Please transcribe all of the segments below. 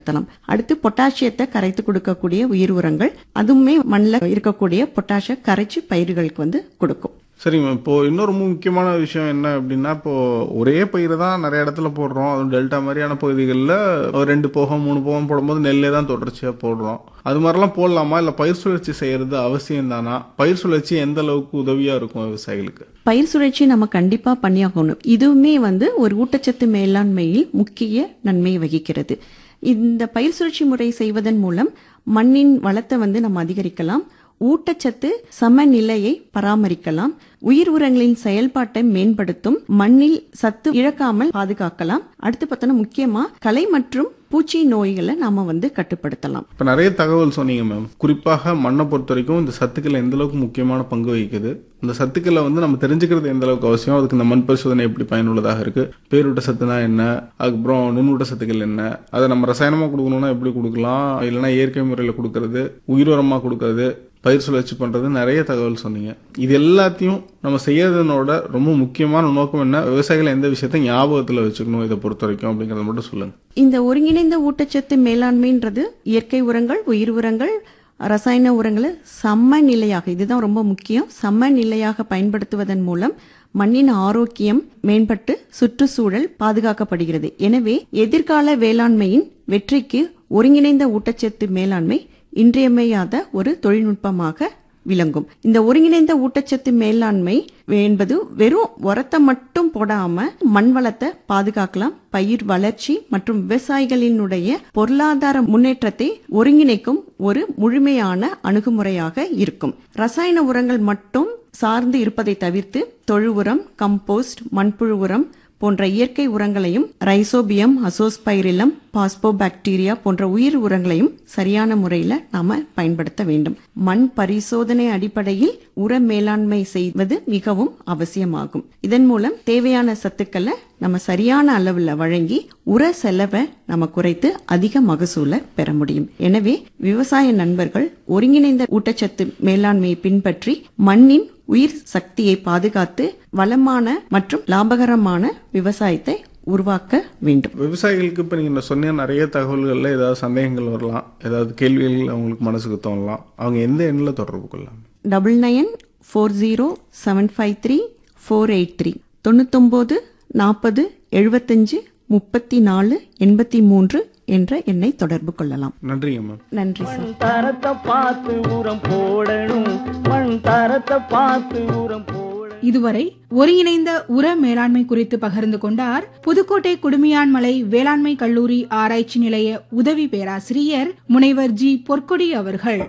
பயன்படுத்தலாம் அடுத்து பொட்டாசியத்தை கரைத்து கொடுக்கக்கூடிய உயிர் உரங்கள் அதுவுமே மண்ணில் இருக்கக்கூடிய பொட்டாசிய கரைச்சு பயிர்களுக்கு வந்து கொடுக்கும் சரிங்க மேம் இப்போ இன்னொரு ரொம்ப முக்கியமான விஷயம் என்ன அப்படின்னா இப்போ ஒரே பயிரை தான் நிறைய இடத்துல போடுறோம் அதுவும் டெல்டா மாதிரியான பகுதிகளில் ஒரு ரெண்டு போகம் மூணு போகம் போடும்போது நெல்லே தான் தொடர்ச்சியாக போடுறோம் அது மாதிரிலாம் போடலாமா இல்லை பயிர் சுழற்சி செய்யறது அவசியம் தானா பயிர் சுழற்சி எந்த அளவுக்கு உதவியா இருக்கும் விவசாயிகளுக்கு பயிர் சுழற்சி நம்ம கண்டிப்பா பண்ணியாகணும் இதுவுமே வந்து ஒரு ஊட்டச்சத்து மேலாண்மையில் முக்கிய நன்மை வகிக்கிறது இந்த பயிர் சுழற்சி முறை செய்வதன் மூலம் மண்ணின் வளத்தை வந்து நம்ம அதிகரிக்கலாம் ஊட்டச்சத்து சமநிலையை பராமரிக்கலாம் உயிர் உரங்களின் செயல்பாட்டை மேம்படுத்தும் மண்ணில் சத்து இழக்காமல் பாதுகாக்கலாம் அடுத்து பார்த்தோன்னா முக்கியமா களை மற்றும் பூச்சி நோய்களை நாம வந்து கட்டுப்படுத்தலாம் இப்போ நிறைய தகவல் சொன்னீங்க மேம் குறிப்பாக மண்ணை பொறுத்த வரைக்கும் இந்த சத்துக்கள் எந்த அளவுக்கு முக்கியமான பங்கு வகிக்குது இந்த சத்துக்களை வந்து நம்ம தெரிஞ்சுக்கிறது எந்த அளவுக்கு அவசியம் அதுக்கு இந்த மண் பரிசோதனை எப்படி பயனுள்ளதாக இருக்கு பேரூட்ட சத்துனா என்ன அதுக்கப்புறம் நுண்ணூட்ட சத்துக்கள் என்ன அதை நம்ம ரசாயனமா கொடுக்கணும்னா எப்படி கொடுக்கலாம் இல்லைன்னா இயற்கை முறையில் கொடுக்கறது உயிர் உரமா கொடுக்கறது பயிர் சுழற்சி பண்றது நிறைய தகவல் சொன்னீங்க இது எல்லாத்தையும் நம்ம செய்யறதுனோட ரொம்ப முக்கியமான நோக்கம் என்ன விவசாயிகள் எந்த விஷயத்த ஞாபகத்துல வச்சுக்கணும் இதை பொறுத்த வரைக்கும் அப்படிங்கறத மட்டும் சொல்லுங்க இந்த ஒருங்கிணைந்த ஊட்டச்சத்து மேலாண்மைன்றது இயற்கை உரங்கள் உயிர் உரங்கள் ரசாயன உரங்களை சமநிலையாக இதுதான் ரொம்ப முக்கியம் சமநிலையாக பயன்படுத்துவதன் மூலம் மண்ணின் ஆரோக்கியம் மேம்பட்டு சுற்றுச்சூழல் பாதுகாக்கப்படுகிறது எனவே எதிர்கால வேளாண்மையின் வெற்றிக்கு ஒருங்கிணைந்த ஊட்டச்சத்து மேலாண்மை இன்றியமையாத ஒரு தொழில்நுட்பமாக விளங்கும் இந்த ஒருங்கிணைந்த ஊட்டச்சத்து மேலாண்மை என்பது வெறும் உரத்தை மட்டும் போடாம மண் வளத்தை பாதுகாக்கலாம் பயிர் வளர்ச்சி மற்றும் விவசாயிகளினுடைய பொருளாதார முன்னேற்றத்தை ஒருங்கிணைக்கும் ஒரு முழுமையான அணுகுமுறையாக இருக்கும் ரசாயன உரங்கள் மட்டும் சார்ந்து இருப்பதை தவிர்த்து தொழு உரம் கம்போஸ்ட் மண்புழு உரம் போன்ற இயற்கை உரங்களையும் ரைசோபியம் அசோஸ்பைரிலம் பாஸ்போபாக்டீரியா போன்ற உயிர் உரங்களையும் சரியான முறையில் நாம பயன்படுத்த வேண்டும் மண் பரிசோதனை அடிப்படையில் உர மேலாண்மை செய்வது மிகவும் அவசியமாகும் இதன் மூலம் தேவையான சத்துக்களை நம்ம சரியான அளவில் வழங்கி உர செலவை நம்ம குறைத்து அதிக மகசூலை பெற முடியும் எனவே விவசாய நண்பர்கள் ஒருங்கிணைந்த ஊட்டச்சத்து மேலாண்மையை பின்பற்றி மண்ணின் உயிர் சக்தியை பாதுகாத்து வளமான மற்றும் லாபகரமான விவசாயத்தை உருவாக்க வேண்டும் விவசாயிகளுக்கு இப்போ நீங்கள் சொன்ன நிறைய தகவல்களில் ஏதாவது சந்தேகங்கள் வரலாம் ஏதாவது கேள்விகள் அவங்களுக்கு மனசுக்கு தோணலாம் அவங்க எந்த எண்ணில் தொடர்பு கொள்ளலாம் double nine four zero seven five three four eight three தொண்ணூத்தொம்போது நாற்பது எழுபத்தஞ்சு முப்பத்தி நாலு எண்பத்தி மூன்று என்ற எண்ணை தொடர்பு கொள்ளலாம் நன்றிங்க மேம் நன்றி சார் மண் தரத்தை பார்த்து உரம் போடணும் மண் தரத்தை பார்த்து உரம் போடணும் இதுவரை ஒருங்கிணைந்த உர மேலாண்மை குறித்து பகிர்ந்து கொண்டார் புதுக்கோட்டை குடுமியான்மலை வேளாண்மை கல்லூரி ஆராய்ச்சி நிலைய உதவி பேராசிரியர் முனைவர் ஜி பொற்கொடி அவர்கள்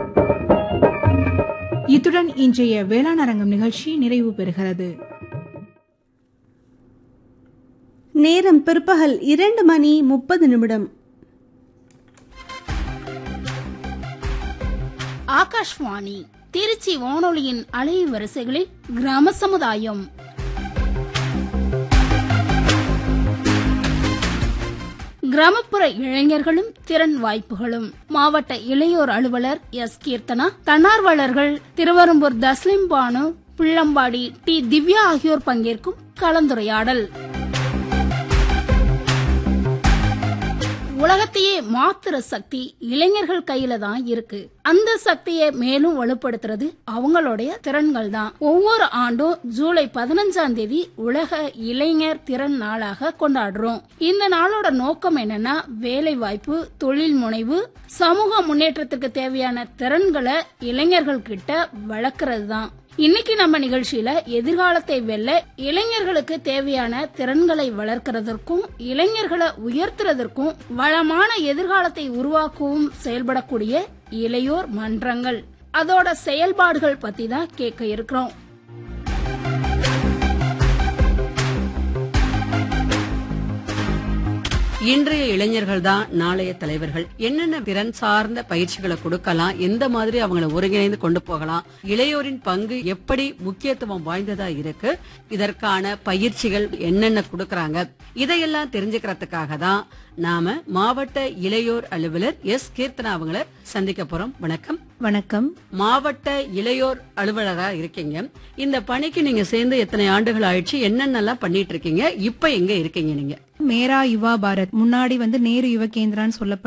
இத்துடன் இன்றைய வேளாண் அரங்கம் நிகழ்ச்சி நிறைவு பெறுகிறது நேரம் பிற்பகல் இரண்டு மணி முப்பது நிமிடம் ஆகாஷ்வாணி திருச்சி வானொலியின் அலை வரிசைகளில் கிராம சமுதாயம் கிராமப்புற இளைஞர்களும் திறன் வாய்ப்புகளும் மாவட்ட இளையோர் அலுவலர் எஸ் கீர்த்தனா தன்னார்வலர்கள் திருவரம்பூர் தஸ்லிம் பானு பிள்ளம்பாடி டி திவ்யா ஆகியோர் பங்கேற்கும் கலந்துரையாடல் உலகத்தையே மாத்துற சக்தி இளைஞர்கள் கையில தான் இருக்கு அந்த சக்தியை மேலும் வலுப்படுத்துறது அவங்களுடைய திறன்கள் தான் ஒவ்வொரு ஆண்டும் ஜூலை பதினஞ்சாம் தேதி உலக இளைஞர் திறன் நாளாக கொண்டாடுறோம் இந்த நாளோட நோக்கம் என்னன்னா வேலை வாய்ப்பு தொழில் முனைவு சமூக முன்னேற்றத்துக்கு தேவையான திறன்களை இளைஞர்கள் கிட்ட வளர்க்கறது தான் இன்னைக்கு நம்ம நிகழ்ச்சியில எதிர்காலத்தை வெல்ல இளைஞர்களுக்கு தேவையான திறன்களை வளர்க்கறதற்கும் இளைஞர்களை உயர்த்துறதற்கும் வளமான எதிர்காலத்தை உருவாக்கவும் செயல்படக்கூடிய இளையோர் மன்றங்கள் அதோட செயல்பாடுகள் பத்தி தான் கேட்க இருக்கிறோம் இன்றைய இளைஞர்கள் தான் நாளைய தலைவர்கள் என்னென்ன திறன் சார்ந்த பயிற்சிகளை கொடுக்கலாம் எந்த மாதிரி அவங்களை ஒருங்கிணைந்து கொண்டு போகலாம் இளையோரின் பங்கு எப்படி முக்கியத்துவம் வாய்ந்ததா இருக்கு இதற்கான பயிற்சிகள் என்னென்ன கொடுக்கறாங்க இதையெல்லாம் தெரிஞ்சுக்கிறதுக்காக தான் நாம மாவட்ட இளையோர் அலுவலர் எஸ் கீர்த்தனா அவங்கள சந்திக்க போறோம் வணக்கம் வணக்கம் மாவட்ட இளையோர் அலுவலரா இருக்கீங்க இந்த பணிக்கு நீங்க சேர்ந்து எத்தனை ஆண்டுகள் ஆயிடுச்சு என்னென்னலாம் பண்ணிட்டு இருக்கீங்க இப்ப எங்க இருக்கீங்க நீங்க மேரா யுவா பாரத் முன்னாடி வந்து நேரு யுவ கேந்திரான்னு சொல்லப்பட்ட